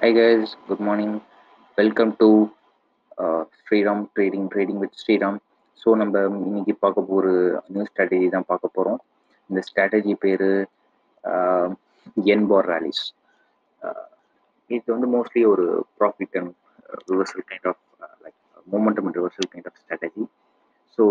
Hi guys, good morning. Welcome to uh, Sriram trading trading with Sriram so நம்ம இன்னைக்கு பார்க்க போகிற நியூ ஸ்ட்ராட்டஜி தான் பார்க்க போகிறோம் இந்த ஸ்ட்ராட்டஜி பேர் என்பார் ரேலிஸ் இது வந்து மோஸ்ட்லி ஒரு profit and reversal kind of like momentum and reversal kind of strategy so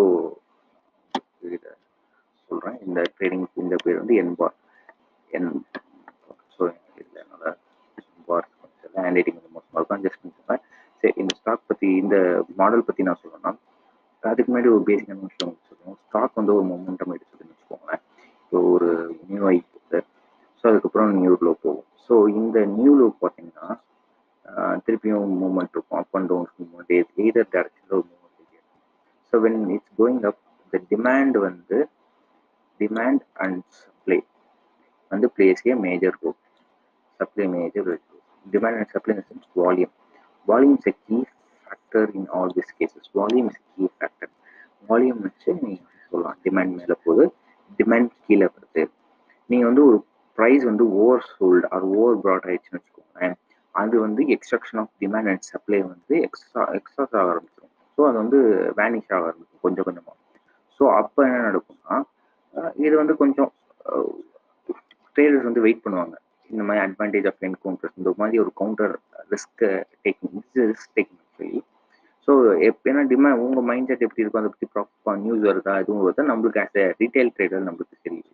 இதை சொல்கிறேன் இந்த ட்ரேடிங் இந்த பேர் வந்து என்பார் என் ஸோ இதில் என்னோட பார் ஹேண்ட் ரைட்டிங் கொஞ்சம் மோசமாக இருக்கும் ஜஸ்ட் பண்ணிக்கோங்க சரி இந்த ஸ்டாக் பற்றி இந்த மாடல் பற்றி நான் சொல்லணும்னா அதுக்கு முன்னாடி ஒரு பேசிக்கான விஷயம் சொல்லுவோம் ஸ்டாக் வந்து ஒரு மொமெண்டம் எடுத்துதுன்னு வச்சுக்கோங்களேன் இப்போ ஒரு நியூ ஐ போகுது ஸோ அதுக்கப்புறம் நியூ லோ போகும் ஸோ இந்த நியூ லோ பார்த்தீங்கன்னா திருப்பியும் மூவ்மெண்ட் இருக்கும் up and down movement either டேரக்ஷனில் ஒரு மூவ்மெண்ட் இருக்கும் so when it's going up இந்த டிமாண்ட் வந்து டிமாண்ட் அண்ட் சப்ளை வந்து plays a major role supply major demand and supply in the sense volume. Volume is a key factor in all these cases. Volume is a key factor. Volume வச்சு நீங்கள் சொல்லலாம் demand மேலே போகுது demand கீழே வருது நீங்கள் வந்து ஒரு ப்ரைஸ் வந்து ஓவர் சோல்டு அது ஓவர் ப்ராட் ஆயிடுச்சுன்னு வச்சுக்கோங்களேன் அது வந்து extraction of demand and supply வந்து எக்ஸ்ட்ரா எக்ஸ்ட்ராஸ் ஆக ஆரம்பிச்சிடும் ஸோ அது வந்து வேனிஷ் ஆக ஆரம்பிக்கும் கொஞ்சம் கொஞ்சமாக ஸோ அப்போ என்ன நடக்கும்னா இது வந்து கொஞ்சம் ட்ரேடர்ஸ் வந்து வெயிட் பண்ணுவாங்க இந்த மாதிரி அட்வான்டேஜ் ஆஃப் என்கவுண்டர்ஸ் இந்த மாதிரி ஒரு counter risk taking risk taking சொல்லி ஸோ ஏன்னா டிமாண்ட் உங்கள் மைண்ட் செட் எப்படி இருக்கும் அதை பற்றி ப்ராப்பர் நியூஸ் வருதா எதுவும் வருதா நம்மளுக்கு ஆஸ் எ ரீட்டைல் ட்ரேடர் நம்மளுக்கு தெரியுது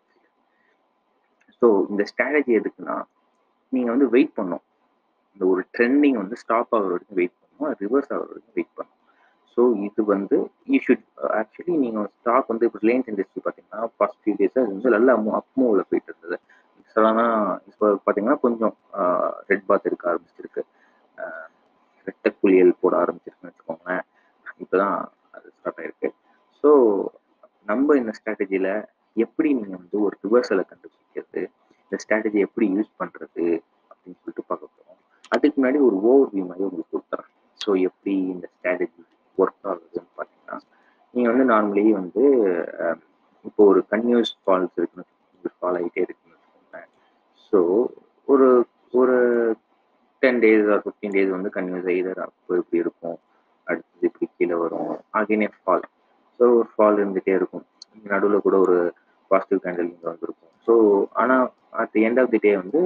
ஸோ இந்த ஸ்ட்ராட்டஜி எதுக்குன்னா நீங்கள் வந்து வெயிட் பண்ணும் இந்த ஒரு ட்ரெண்டிங் வந்து ஸ்டாப் ஆகிற வரைக்கும் வெயிட் பண்ணும் ரிவர்ஸ் ஆகிற வரைக்கும் வெயிட் பண்ணும் ஸோ இது வந்து யூ ஷுட் ஆக்சுவலி நீங்கள் ஸ்டாக் வந்து இப்போ ரிலையன்ஸ் இண்டஸ்ட்ரி பார்த்தீங்கன்னா ஃபர்ஸ்ட் ஃபியூ டேஸாக இது வந்து நல்லா அப் மூவில் போயிட்டு இருந்தது சடனாக இப்போ பார்த்தீங்கன்னா கொஞ்சம் ரெட் பாத் இருக்க ஆரம்பிச்சிருக்கு ரெட்ட குளியல் போட ஆரம்பிச்சிருக்குன்னு வச்சுக்கோங்களேன் இப்போ தான் அது ஸ்டார்ட் ஆயிருக்கு ஸோ நம்ம இந்த ஸ்ட்ராட்டஜியில் எப்படி நீங்கள் வந்து ஒரு ரிவர்சலை கண்டுபிடிக்கிறது இந்த ஸ்ட்ராட்டஜி எப்படி யூஸ் பண்ணுறது அப்படின்னு சொல்லிட்டு பார்க்க போகிறோம் அதுக்கு முன்னாடி ஒரு ஓவர் வியூ மாதிரி உங்களுக்கு கொடுத்துறேன் ஸோ எப்படி இந்த ஸ்ட்ராட்டஜி ஒர்க் ஆகுதுன்னு பார்த்தீங்கன்னா நீங்கள் வந்து நார்மலி வந்து இப்போ ஒரு கன்யூஸ் ஃபால்ஸ் இருக்குன்னு ஃபால் ஆகிட்டே இருக்குன்னு ஸோ ஒரு ஒரு ten days or fifteen days வந்து கன்யூஸ் எய்தர் அப்போ இப்படி இருக்கும் அடுத்தது இப்படி கீழே வரும் அகைனே ஃபால் ஸோ ஒரு ஃபால் இருந்துகிட்டே இருக்கும் நடுவில் கூட ஒரு பாசிட்டிவ் கேண்டில் இங்கே வந்திருக்கும் ஸோ ஆனால் at the end of the day வந்து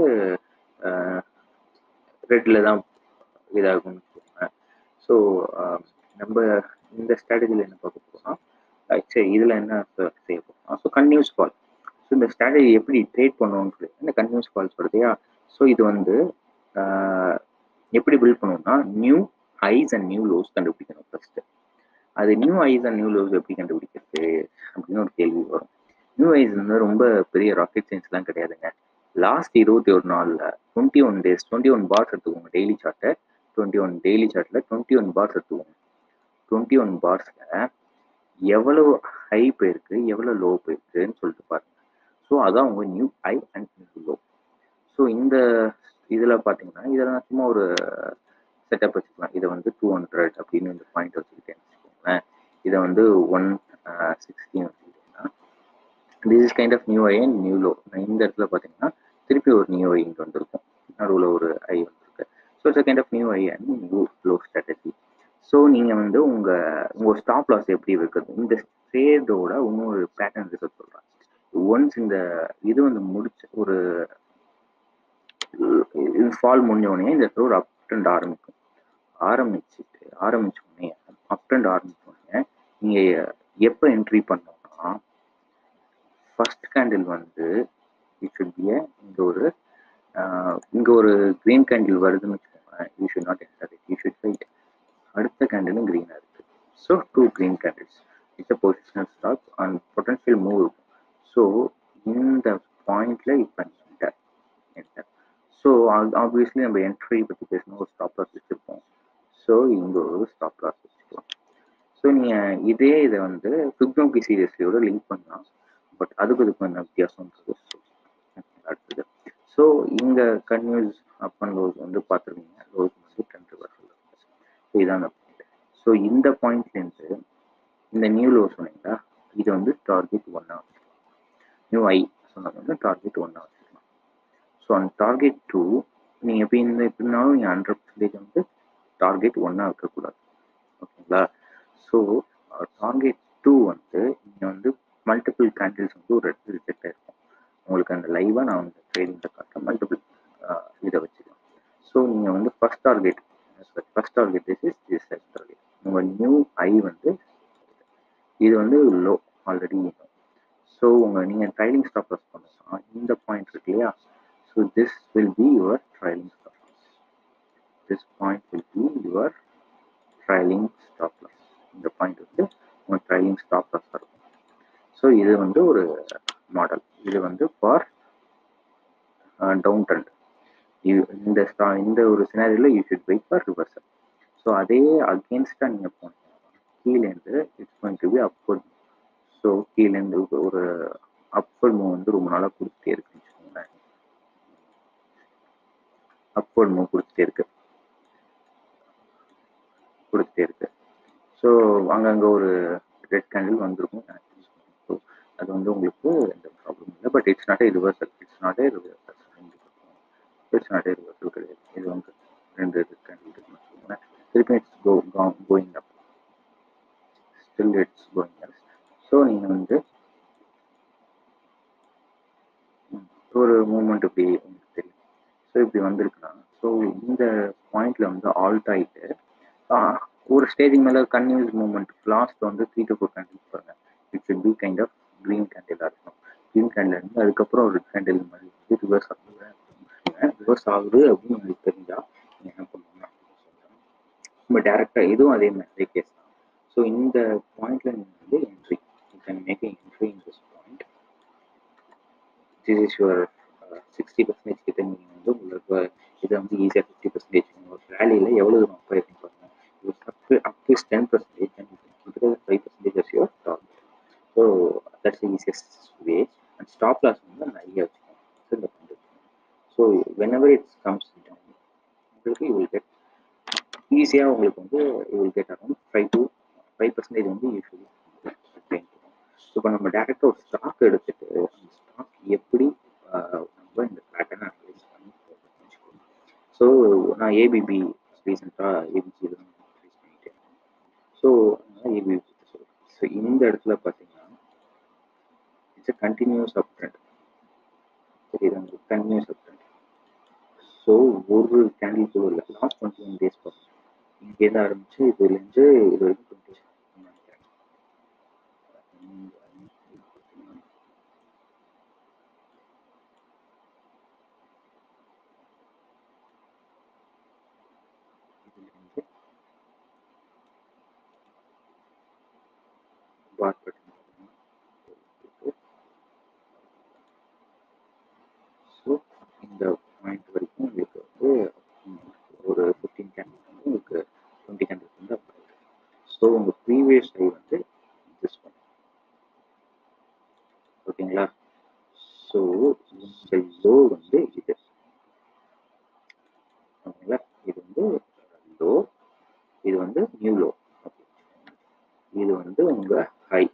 ரெட்டில் தான் இதாகும்னு வச்சுக்கோங்க ஸோ நம்ம இந்த ஸ்ட்ராட்டஜியில் என்ன பார்க்க போகிறோம்னா சரி இதில் என்ன செய்ய போகிறோம் ஸோ கன்யூஸ் ஃபால் ஸோ இந்த ஸ்ட்ராட்டஜி எப்படி ட்ரேட் பண்ணுவோம்னு சொல்லி இந்த கன்யூஸ் ஃபால்ஸ் வருதுயா ஸோ இது வந்து எப்படி பில்ட் பண்ணுவோம்னா new highs and new lows கண்டுபிடிக்கணும் ஃபர்ஸ்ட் அது new highs and new lows எப்படி கண்டுபிடிக்கிறது அப்படின்னு ஒரு கேள்வி வரும் நியூ ஹைஸ் வந்து ரொம்ப பெரிய ராக்கெட் சயின்ஸ்லாம் கிடையாதுங்க லாஸ்ட் இருபத்தி ஒரு நாளில் twenty one days twenty one bars எடுத்துக்கோங்க டெய்லி சார்ட்டை டுவெண்ட்டி ஒன் டெய்லி சார்ட்டில் டுவெண்ட்டி ஒன் பார்ஸ் எடுத்துக்கோங்க டுவெண்ட்டி ஒன் பார்ஸில் எவ்வளவு ஹை போயிருக்கு எவ்வளோ லோ போயிருக்குன்னு சொல்லிட்டு பாருங்க ஸோ அதான் உங்கள் new high and new low so இந்த இதில் பார்த்தீங்கன்னா இதெல்லாம் சும்மா ஒரு செட்டப் வச்சுக்கலாம் இதை வந்து டூ ஹண்ட்ரட் அப்படின்னு இந்த பாயிண்ட் வச்சுக்கிட்டேன்னு வச்சுக்கோங்களேன் இதை வந்து ஒன் சிக்ஸ்டின்னு வச்சுக்கிட்டேன்னா this is kind of new high and new low இந்த இடத்துல பார்த்தீங்கன்னா திருப்பி ஒரு நியூ ஐ இங்கே வந்திருக்கும் நடுவில் ஒரு ஐ வந்திருக்கு so it's kind of new high and new low strategy so நீங்கள் வந்து உங்கள் உங்கள் ஸ்டாப் லாஸ் எப்படி வைக்கிறது இந்த ட்ரேடோட இன்னொரு பேட்டர்ன் இருக்க சொல்கிறேன் ஒன்ஸ் இந்த இது வந்து முடிச்ச ஒரு இது ஃபால் முடிஞ்ச இந்த இடத்துல ஒரு அப் ட்ரெண்ட் ஆரம்பிக்கும் ஆரம்பிச்சுட்டு ஆரம்பிச்ச உடனே அப் ட்ரெண்ட் ஆரம்பிச்ச உடனே நீங்கள் எப்போ என்ட்ரி பண்ணோம்னா ஃபர்ஸ்ட் கேண்டில் வந்து இட் ஷுட் பி இங்கே ஒரு இங்கே ஒரு க்ரீன் கேண்டில் வருதுன்னு வச்சுக்கோங்க you should not enter it you should wait அடுத்த கேண்டிலும் க்ரீனாக இருக்குது so two green candles it's a positional stock and potential move இருக்கும் ஸோ இந்த பாயிண்ட்ல இப்போ என்டர் என்டர் ஸோ ஆப்வியஸ்லி நம்ம என்ட்ரி பற்றி பேசணும் ஒரு ஸ்டாப் லாஸ் வச்சுருப்போம் ஸோ இங்கே ஒரு ஸ்டாப் லாஸ் வச்சுக்கலாம் ஸோ நீங்கள் இதே இதை வந்து ஃபிப்னோக்கி சீரியஸ்லியோட லிங்க் பண்ணலாம் பட் அதுக்கு இதுக்கு என்ன வித்தியாசம்ன்றது அடுத்தது ஸோ இங்கே கன்யூஸ் அப் அண்ட் லோஸ் வந்து பார்த்துருக்கீங்க லோஸ் வந்து டென் ரிவர்சல் ஸோ இதான் அந்த பாயிண்ட் ஸோ இந்த பாயிண்ட்லேருந்து இந்த நியூ லோ சொன்னீங்களா இது வந்து டார்கெட் ஒன்னாக வச்சுக்கலாம் நியூ ஐ சொன்னது வந்து டார்கெட் ஒன்னாக வச்சுக்கலாம் ஸோ அந்த டார்கெட் டூ நீங்கள் எப்படி இந்த எப்படினாலும் நீங்கள் ஹண்ட்ரட் பர்சன்டேஜ் வந்து டார்கெட் ஒன்றா வைக்கக்கூடாது ஓகேங்களா ஸோ டார்கெட் டூ வந்து நீங்கள் வந்து மல்டிபிள் கேண்டில்ஸ் வந்து ஒரு இடத்துல ரிஜெக்ட் ஆயிருக்கும் உங்களுக்கு அந்த லைவாக நான் வந்து ட்ரேடிங்கில் காட்டுறேன் மல்டிபிள் இதை வச்சுக்கலாம் ஸோ நீங்கள் வந்து first target first target this is this set target உங்கள் நியூ ஐ வந்து இது வந்து லோ ஆல்ரெடி ஸோ உங்கள் நீங்கள் ட்ரைலிங் ஸ்டாப் லாஸ் பண்ணலாம் இந்த பாயிண்ட் இருக்கு இல்லையா so this will be your trailing stop loss this point will be your trailing stop loss இந்த பாயிண்ட் வந்து உங்கள் ட்ரைலிங் ஸ்டாப் லாஸ் இருக்கும் ஸோ இது வந்து ஒரு மாடல் இது வந்து ஃபார் டவுன் ட்ரெண்ட் இந்த ஸ்டா இந்த ஒரு சினாரியில் you should wait for reversal so அதே அகேன்ஸ்டாக நீங்கள் போனீங்க கீழேருந்து it's going to be upward so கீழேருந்து ஒரு அப்வர்ட் மூவ் வந்து ரொம்ப நாளாக கொடுத்துட்டே இருக்குன்னு வச்சுக்கோங்களேன் அப்வர்ட் மூவ் கொடுத்துட்டே இருக்கு கொடுத்துட்டே இருக்கு ஸோ அங்கங்கே ஒரு ரெட் கேண்டில் வந்திருக்கும் ஸோ அது வந்து உங்களுக்கு எந்த ப்ராப்ளம் இல்லை but it's not a reversal it's not a reversal it's not a reversal கிடையாது இது வந்து ரெண்டு ரெட் கேண்டில் இருக்குன்னு வச்சுக்கோங்களேன் திருப்பி it's go going up still it's going up so நீங்கள் வந்து ஒரு மூமெண்ட் இப்படி உங்களுக்கு தெரியும் ஸோ இப்படி வந்திருக்குன்னா ஸோ இந்த பாயிண்ட்ல வந்து ஆல்ட் ஆகிட்டு ஒரு ஸ்டேஜிங் மேலே கன்யூஸ் மூமெண்ட் லாஸ்ட் வந்து த்ரீ டு ஃபோர் கேண்டில் பாருங்க it should be kind of green கேண்டிலாக இருக்கும் க்ரீன் கேண்டில் இருந்து அதுக்கப்புறம் ஒரு கேண்டில் மாதிரி வந்து ரிவர்ஸ் ஆகுது ரிவர்ஸ் ஆகுது அப்படின்னு உங்களுக்கு தெரிஞ்சா நீங்கள் என்ன பண்ணுவாங்க அப்படின்னு சொல்கிறேன் நம்ம டேரெக்டாக இதுவும் அதே மாதிரி கேஸ் தான் ஸோ இந்த பாயிண்ட்ல நீங்கள் வந்து entry you can make entry in this point this is your sixty percentage கிட்ட நீங்கள் வந்து உங்களுக்கு இதை வந்து ஈஸியாக ஃபிஃப்டி பர்சன்டேஜ் ஒரு ரேலியில் எவ்வளோ தூரம் அப் ஆயிருக்கும் பாருங்க up up ten percentage and five percentage as your target so that's the easiest way and stop loss வந்து நிறைய வச்சுக்கோங்க ஸோ இந்த பண்ணுறது so whenever it's comes down உங்களுக்கு யூ வில் கெட் ஈஸியாக உங்களுக்கு வந்து you will get around five to five percentage வந்து யூஸ்வலி ட்ரெயின் பண்ணுவோம் ஸோ இப்போ நம்ம டேரெக்டாக ஒரு ஸ்டாக் எடுத்துட்டு அந்த ஸ்டாக் எப்படி நம்ம இந்த பேட்டர்னை அனலைஸ் பண்ணி வச்சுக்கோங்க ஸோ நான் ஏபிபி ரீசெண்டாக ஏபிசி தான் யூஸ் பண்ணிட்டேன் ஸோ அதனால் ஏபிபி சொல்கிறேன் ஸோ இந்த இடத்துல பார்த்தீங்கன்னா it's a continuous up trend தெரியுது உங்களுக்கு கண்டினியூஸ் அப் ட்ரெண்ட் ஸோ ஒரு கேண்டில் கூட இல்லை லாஸ்ட் டுவெண்ட்டி ஒன் டேஸ் பார்க்கணும் இங்கேருந்து ஆரம்பிச்சு இதுலேருந்து இது வரைக்கும் டுவெண்ட்டி நினைக்கிறேன் இதுலேருந்து பார் பட்டன் ஸோ இந்த பாயிண்ட் வரைக்கும் உங்களுக்கு வந்து ஒரு ஃபிஃப்டீன் கேண்டில் வந்து உங்களுக்கு டுவெண்ட்டி கேண்டில் வந்து அப் ஆகுது ஸோ உங்கள் ப்ரீவியஸ் ஐ வந்து திஸ் ஒன் ஓகேங்களா ஸோ இந்த லோ வந்து இது ஓகேங்களா இது வந்து லோ இது வந்து நியூ லோ இது வந்து உங்க ஹை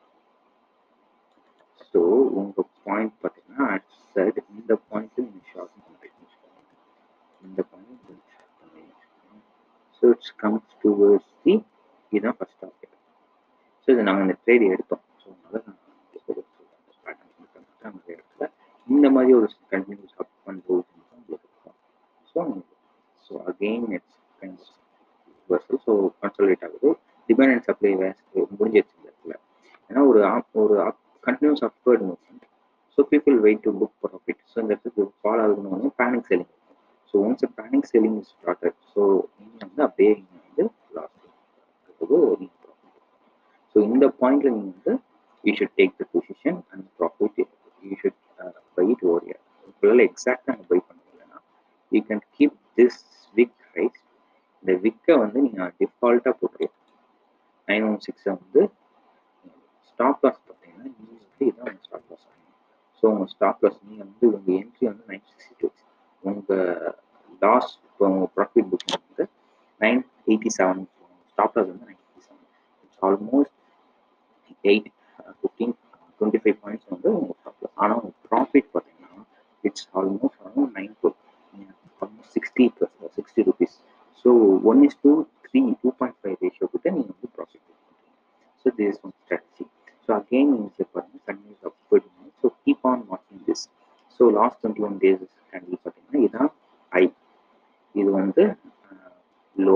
ஸோ உங்க பாயிண்ட் பார்த்தீங்கன்னா அட் சைட் இந்த பாயிண்ட் நீங்க ஷார்ட் பண்ணுறீங்க இந்த பாயிண்ட் ஷார்ட் பண்ணுறீங்க so it's comes towards the இதுதான் ஃபர்ஸ்ட் டார்கெட் ஸோ இது நாங்கள் இந்த ட்ரேட் எடுத்தோம் ஸோ அதனால நான் பேட்டர்ன் நிறைய இடத்துல இந்த மாதிரி ஒரு கண்டினியூஸ் அப் அண்ட் டவுன் உங்களுக்கு இருக்கும் so so again it's kind reversal so consolidate ஆகுது டிமாண்ட் அண்ட் சப்ளை முடிஞ்சிருச்சு இந்த இடத்துல ஏன்னா ஒரு ஒரு continuous upward movement so people wait to book profit so இந்த இடத்துக்கு ஃபால் ஆகுதுன்னு பேனிக் செல்லிங் இருக்கும் so once panic selling is started so நீங்கள் வந்து அப்படியே நீங்கள் வந்து லாஸ்ட் நீங்கள் ப்ராஃபிட் ஸோ இந்த பாயிண்ட்ல நீங்கள் வந்து you should take the position and profit you should buy it over here உங்களால் எக்ஸாக்டாக அங்கே பை பண்ண முடியலன்னா you can keep this wick rise இந்த விக்கை வந்து நீங்கள் டிஃபால்ட்டாக போட்டுருலாம் நைன் ஒன் சிக்ஸை வந்து ஸ்டாப் லாஸ் பார்த்தீங்கன்னா ஈஸியாக இதான் உங்கள் ஸ்டாப் லாஸ் ஆகும் ஸோ உங்கள் ஸ்டாப் லாஸ் நீங்கள் வந்து உங்கள் என்ட்ரி வந்து நைன் சிக்ஸ்டி டூ உங்கள் லாஸ் இப்போ உங்கள் ப்ராஃபிட் புக்கிங் வந்து nine eighty seven stop loss வந்து nine eighty seven it's almost eight fifteen twenty five points வந்து உங்கள் ஸ்டாப் லாஸ் ஆனால் உங்கள் ப்ராஃபிட் பார்த்தீங்கன்னா it's almost around nine to almost sixty plus sixty rupees so one is two three two point five ratio கிட்ட நீங்கள் வந்து profit பண்ணுறீங்க so this one strategy so again நீங்கள் செக் பண்ணுங்கள் continuous upward so keep on வாட்சிங் this so last twenty one days candle பார்த்தீங்கன்னா இதுதான் ஐ இது வந்து லோ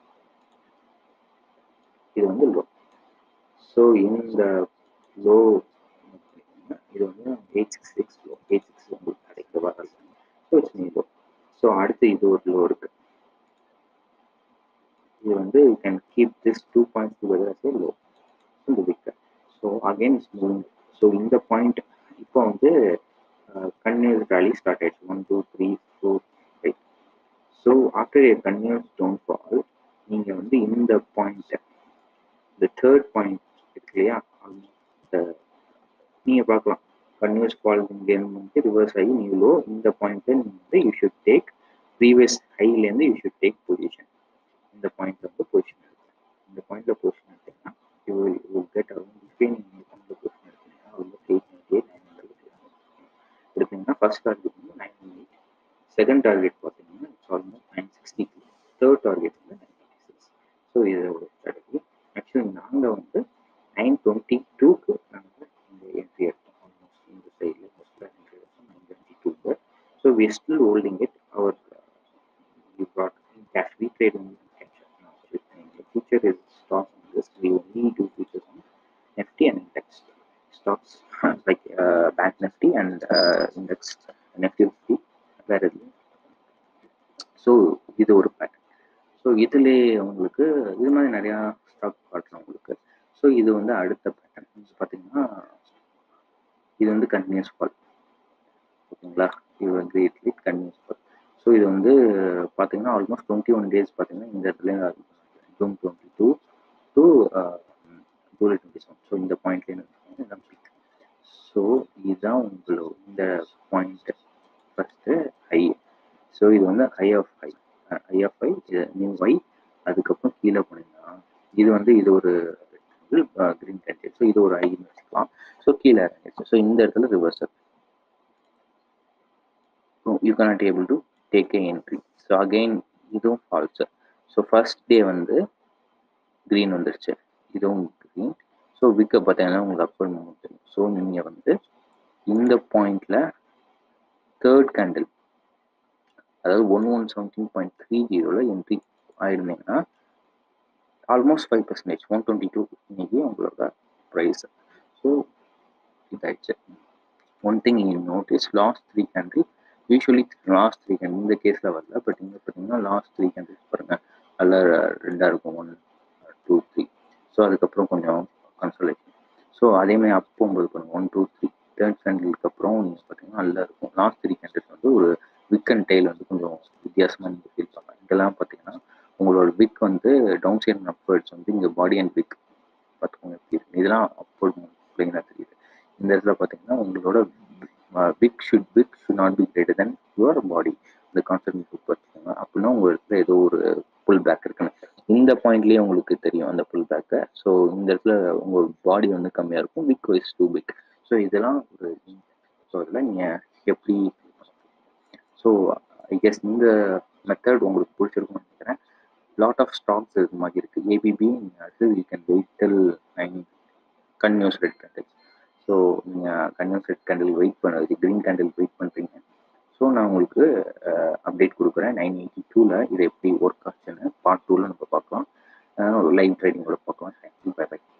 இது வந்து லோ ஸோ இந்த லோ இது வந்து eight six six low eight six உங்களுக்கு கிடைக்க வரல so it's me low so அடுத்து இது ஒரு லோ இருக்கு இது வந்து you can keep this two points together as a low இந்த wicker so again is moving so இந்த பாயிண்ட் இப்போ வந்து கன்யூஸ் ரேலி ஸ்டார்ட் ஆயிடுச்சு one two three four five so after a continues don't fall நீங்கள் வந்து இந்த பாயிண்ட்டை இந்த தேர்ட் பாயிண்ட் இருக்கு இல்லையா இந்த நீங்கள் பார்க்கலாம் கன்யூஸ் ஃபால் இங்கேருந்து வந்து ரிவர்ஸ் ஆகி நீங்களோ இந்த பாயிண்ட்டை நீங்கள் வந்து யூ ஷுட் டேக் ப்ரீவியஸ் ஹைலேருந்து யூ ஷுட் டேக் பொசிஷன் இந்த பாயிண்ட்ல வந்து பொசிஷன் எடுக்கலாம் இந்த பாயிண்ட்ல பொசிஷன் எடுத்தீங்கன்னா you will you get around between இந்த பாயிண்ட்ல பொசிஷன் எடுத்தீங்கன்னா almost eight ninety eight nine hundred எடுத்தீங்கன்னா ஃபர்ஸ்ட் டார்கெட் வந்து நைன் எயிட் செகண்ட் டார்கெட் பார்த்தீங்கன்னா it's almost nine sixty two third target வந்து நைன் எயிட்டி சிக்ஸ் ஸோ இதோட strategy actually நாங்கள் வந்து நைன் டுவெண்ட்டி டூக்கு நாங்கள் இந்த என்ட்ரி எடுத்தோம் ஆல்மோஸ்ட் இந்த சைடில் மோஸ்ட்டாக என்ட்ரி எடுத்தோம் நைன் டுவெண்ட்டி டூக்கு so we still holding it our we brought in cash we trade in cash the future is stock on this. We only do futures on Nifty and index stocks like uh, Bank Nifty and uh, index Nifty 50 வேற எதுவும் so இது ஒரு pattern so இதுல உங்களுக்கு இது மாதிரி நிறையா stock காட்டுறோம் உங்களுக்கு ஸோ இது வந்து அடுத்த பேட்டர்ன் பார்த்தீங்கன்னா இது வந்து கண்டினியூஸ் ஃபால் ஓகேங்களா இது வந்து இட்லி கண்டினியூஸ் ஃபால் ஸோ இது வந்து பார்த்தீங்கன்னா ஆல்மோஸ்ட் டுவெண்ட்டி ஒன் டேஸ் பார்த்தீங்கன்னா இந்த இடத்துல June twenty two to July twenty seven so இந்த பாயிண்ட்லேருந்து பீக் ஸோ இதுதான் உங்களோட இந்த பாயிண்ட் ஃபஸ்ட்டு ஹை ஸோ இது வந்து high of high high of high new high அதுக்கப்புறம் கீழே போனீங்கன்னா இது வந்து இது ஒரு கிரீன் கேண்டில் ஸோ இது ஒரு ஐன்னு வச்சுக்கலாம் ஸோ கீழே இறங்கிடுச்சு ஸோ இந்த இடத்துல reversal you cannot able to take a entry so again இதுவும் ஃபால்ஸு ஸோ ஃபர்ஸ்ட் டே வந்து க்ரீன் வந்துருச்சு இதுவும் க்ரீன் ஸோ விக்கை பார்த்தீங்கன்னா உங்களுக்கு அப்பர் மூமெண்ட் தெரியும் ஸோ நீங்கள் வந்து இந்த பாயிண்டில் தேர்ட் கேண்டில் அதாவது one one seventeen point three ஜீரோவில் என்ட்ரி ஆயிருந்தீங்கன்னா almost five percentage one twenty two இன்னைக்கு உங்களோட ப்ரைஸ் ஸோ இதாயிடுச்சு one thing you notice last three candle usually last three candle இந்த கேஸில் வரல பட் இங்கே பார்த்தீங்கன்னா லாஸ்ட் த்ரீ கேண்டில்ஸ் பாருங்கள் அதில் ரெண்டாக இருக்கும் ஒன் டூ த்ரீ ஸோ அதுக்கப்புறம் கொஞ்சம் கன்சல்டேஷன் ஸோ அதேமாதிரி அப் போகும்போது பாருங்கள் ஒன் டூ த்ரீ தேர்ட் கேண்டிலுக்கு அப்புறம் நீங்கள் பார்த்தீங்கன்னா நல்லா இருக்கும் லாஸ்ட் த்ரீ கேண்டில்ஸ் வந்து ஒரு விக் அண்ட் டெய்ல் வந்து கொஞ்சம் வித்தியாசமாக நீங்கள் ஃபீல் பண்ணலாம் இதெல்லாம் பார்த்தீங்கன்னா உங்களோட விக் வந்து டவுன் சைட் அண்ட் அப்வர்ட்ஸ் வந்து இங்கே பாடி அண்ட் விக் பார்த்துக்கோங்க எப்படி இருக்கு இதெல்லாம் அப்வர்ட் பிளைனாக தெரியுது இந்த இடத்துல பார்த்தீங்கன்னா உங்களோட wick should wick should not be greater than your body இந்த கான்செப்ட் பார்த்துக்கோங்க அப்படின்னா உங்கள் இடத்துல ஏதோ ஒரு புல் பேக் இருக்குன்னு இந்த பாயிண்ட்லேயே உங்களுக்கு தெரியும் அந்த புல் பேக்கை ஸோ இந்த இடத்துல உங்கள் பாடி வந்து கம்மியாக இருக்கும் wick wise too big so இதெல்லாம் ஒரு ஸோ அதில் நீங்கள் எப்படி ஸோ ஐ கெஸ் இந்த மெத்தட் உங்களுக்கு பிடிச்சிருக்கும்னு நினைக்கிறேன் லாட் ஆஃப் ஸ்டாக்ஸ் இது மாதிரி இருக்குது ஏபிபி அது you can wait till nine continuous red candle so நீங்கள் கன்யூஸ் ரெட் கேண்டில் வெயிட் பண்ணுறது க்ரீன் கேண்டில் வெயிட் பண்ணுறீங்க ஸோ நான் உங்களுக்கு அப்டேட் கொடுக்குறேன் நைன் எயிட்டி டூவில் இது எப்படி ஒர்க் ஆச்சுன்னு பார்ட் டூவில் நம்ம பார்க்கலாம் லைவ் ட்ரேடிங்கோட பார்க்கலாம் தேங்க்யூ பை பை